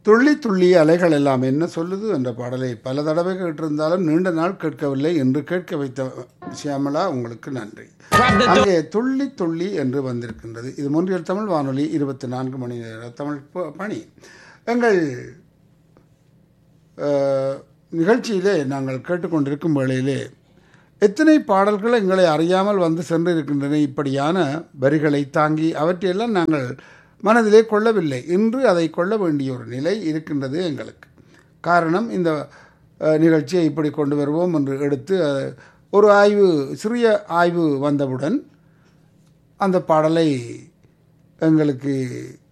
துள்ளி துள்ளி அலைகள் எல்லாம் என்ன சொல்லுது என்ற பாடலை பல தடவை கேட்டிருந்தாலும் நீண்ட நாள் கேட்கவில்லை என்று கேட்க வைத்த சியாமலா உங்களுக்கு நன்றி அங்கே துள்ளி துள்ளி என்று வந்திருக்கின்றது இது மூன்றியல் தமிழ் வானொலி இருபத்தி நான்கு மணி நேர தமிழ் ப- பணி எங்கள் அஹ், நிகழ்ச்சியிலே நாங்கள் கேட்டுக்கொண்டிருக்கும் வேளையிலே எத்தனை பாடல்கள் எங்களை அறியாமல் வந்து சென்றிருக்கின்றன இப்படியான வரிகளை தாங்கி அவற்றையெல்லாம் நாங்கள் மனதிலே கொள்ளவில்லை இன்று அதை கொள்ள வேண்டிய ஒரு நிலை இருக்கின்றது எங்களுக்கு காரணம் இந்த அஹ், நிகழ்ச்சியை இப்படி கொண்டு வருவோம் என்று எடுத்து அஹ், ஒரு ஆய்வு சிறிய ஆய்வு வந்தவுடன் அந்த பாடலை எங்களுக்கு